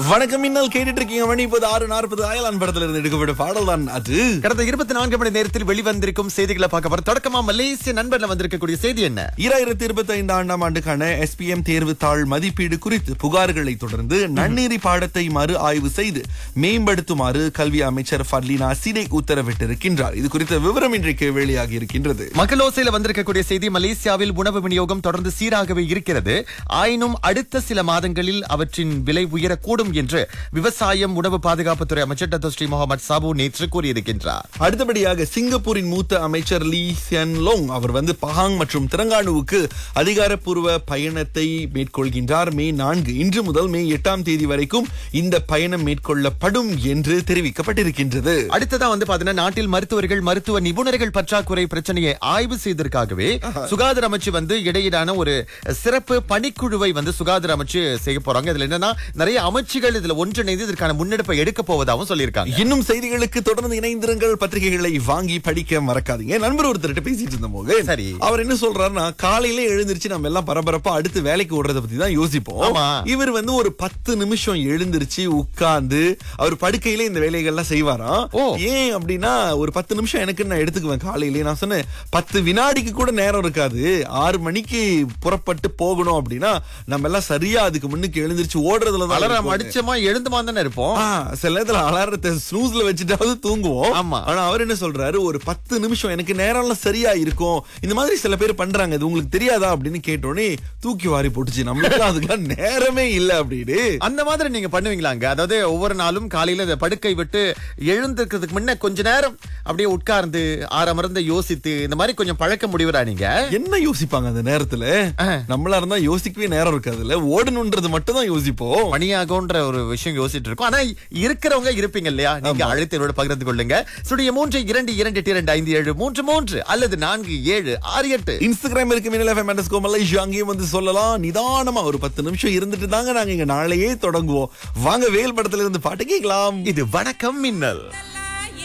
வணக்கம் மின்னல் கேட்டுட்டு இருக்கீங்க மணி இப்போது ஆறு நாற்பது அயலான் படத்துல இருந்து எடுக்கப்பட்ட பாடல் தான் அது கடந்த இருபத்தி நான்கு மணி நேரத்தில் வெளிவந்திருக்கும் செய்திகளை பார்க்க போற தொடக்கமா மலேசிய நண்பர்ல வந்திருக்கக்கூடிய செய்தி என்ன ஈராயிரத்தி இருபத்தி ஐந்து ஆண்டாம் ஆண்டுக்கான எஸ்பிஎம் தேர்வு தாள் மதிப்பீடு குறித்து புகார்களை தொடர்ந்து நன்னெறி பாடத்தை மறு ஆய்வு செய்து மேம்படுத்துமாறு கல்வி அமைச்சர் ஃபர்லினா சினை உத்தரவிட்டிருக்கின்றார் இது குறித்த விவரம் இன்றைக்கு வெளியாகி இருக்கின்றது மக்களோசையில வந்திருக்கக்கூடிய செய்தி மலேசியாவில் உணவு விநியோகம் தொடர்ந்து சீராகவே இருக்கிறது ஆயினும் அடுத்த சில மாதங்களில் அவற்றின் விலை உயரக்கூடும் என்று விவசாயம் உணவு பாதுகாப்புத்துறை அமைச்சர் டத்தோ ஸ்ரீ முகமது சாபு நேற்று கூறியிருக்கின்றார் அடுத்தபடியாக சிங்கப்பூரின் மூத்த அமைச்சர் லீ சியன் லோங் அவர் வந்து பஹாங் மற்றும் திரங்கானுவுக்கு அதிகாரப்பூர்வ பயணத்தை மேற்கொள்கின்றார் மே நான்கு இன்று முதல் மே எட்டாம் தேதி வரைக்கும் இந்த பயணம் மேற்கொள்ளப்படும் என்று தெரிவிக்கப்பட்டிருக்கின்றது அடுத்ததா வந்து பாத்தீங்கன்னா நாட்டில் மருத்துவர்கள் மருத்துவ நிபுணர்கள் பற்றாக்குறை பிரச்சனையை ஆய்வு செய்ததற்காகவே சுகாதார அமைச்சு வந்து இடையிலான ஒரு சிறப்பு பணிக்குழுவை வந்து சுகாதார அமைச்சு செய்ய போறாங்க இதுல என்னன்னா நிறைய அமைச்சுகள் இதுல ஒன்றிணைந்து இதற்கான முன்னெடுப்பை எடுக்க போவதாகவும் சொல்லியிருக்காங்க இன்னும் செய்திகளுக்கு தொடர்ந்து இணைந்திருங்கள் பத்திரிகைகளை வாங்கி படிக்க மறக்காதீங்க நண்பர் ஒருத்தர்கிட்ட பேசிட்டு இருந்த போது சரி. அவர் என்ன சொல்றாருன்னா காலையில எழுந்திருச்சு நம்ம எல்லாம் பரபரப்பா அடுத்து வேலைக்கு ஓடுறத பத்தி தான் யோசிப்போம் ஆமா. இவர் வந்து ஒரு பத்து நிமிஷம் எழுந்திருச்சு உட்கார்ந்து அவர் படுக்கையில இந்த வேலைகள்லாம் செய்வாராம் ஓ. ஏன் அப்படின்னா ஒரு பத்து நிமிஷம் எனக்கு நான் எடுத்துக்குவேன் காலையிலேயே நான் சொன்னேன் பத்து வினாடிக்கு கூட நேரம் இருக்காது ஆறு மணிக்கு புறப்பட்டு போகணும் அப்படின்னா நம்ம எல்லாம் சரியா அதுக்கு முன்னுக்கு எழுந்திருச்சு ஓடுறதுல தான் அலராம் இருப்போம். அடிச்சமா எழுந்துமா தானே இருப்போம் ஆ, சில நேரத்துல அலாரத்தை ஸ்னூஸ்ல வச்சுட்டாவது தூங்குவோம் ஆமா. ஆனா அவர் என்ன சொல்றாரு ஒரு பத்து நிமிஷம் எனக்கு நேரம்லாம் சரியா இருக்கும் இந்த மாதிரி சில பேர் பண்றாங்க இது உங்களுக்கு தெரியாதா அப்படின்னு கேட்டோடனே தூக்கி வாரி போட்டுச்சு நம்மளுக்கு அதுக்கெல்லாம் நேரமே இல்ல அப்படின்னு அந்த மாதிரி நீங்க பண்ணுவீங்களாங்க அதாவது ஒவ்வொரு நாளும் காலையில இந்த படுக்கை விட்டு எழுந்திருக்கிறதுக்கு முன்ன கொஞ்ச நேரம் அப்படியே உட்கார்ந்து ஆரமர்ந்து யோசித்து இந்த மாதிரி கொஞ்சம் பழக்க முடிவுறா நீங்க என்ன யோசிப்பாங்க அந்த நேரத்துல நம்மளா இருந்தா யோசிக்கவே நேரம் இருக்காதுல்ல ஓடணும்ன்றது மட்டும் தான் யோசிப்போம் பணியாகும்ன்ற ஒரு விஷயம் யோசிச்சுட்டு இருக்கோம் ஆனா இருக்கிறவங்க இருப்பீங்க இல்லையா நீங்க அழைத்து என்னோட பகிர்ந்து கொள்ளுங்க சுடைய மூன்று இரண்டு இரண்டு எட்டு இரண்டு ஐந்து ஏழு மூன்று மூன்று அல்லது நான்கு ஏழு ஆறு எட்டு இன்ஸ்டாகிராம் இருக்கு மின்னல் எஃப்எம் அண்டர்ஸ்கோர் மலேசியா அங்கேயும் வந்து சொல்லலாம் நிதானமா ஒரு பத்து நிமிஷம் இருந்துட்டு தாங்க நாங்க இங்க நாளையே தொடங்குவோம் வாங்க வேல் படத்துல இருந்து பாட்டு கேட்கலாம் இது வணக்கம் மின்னல்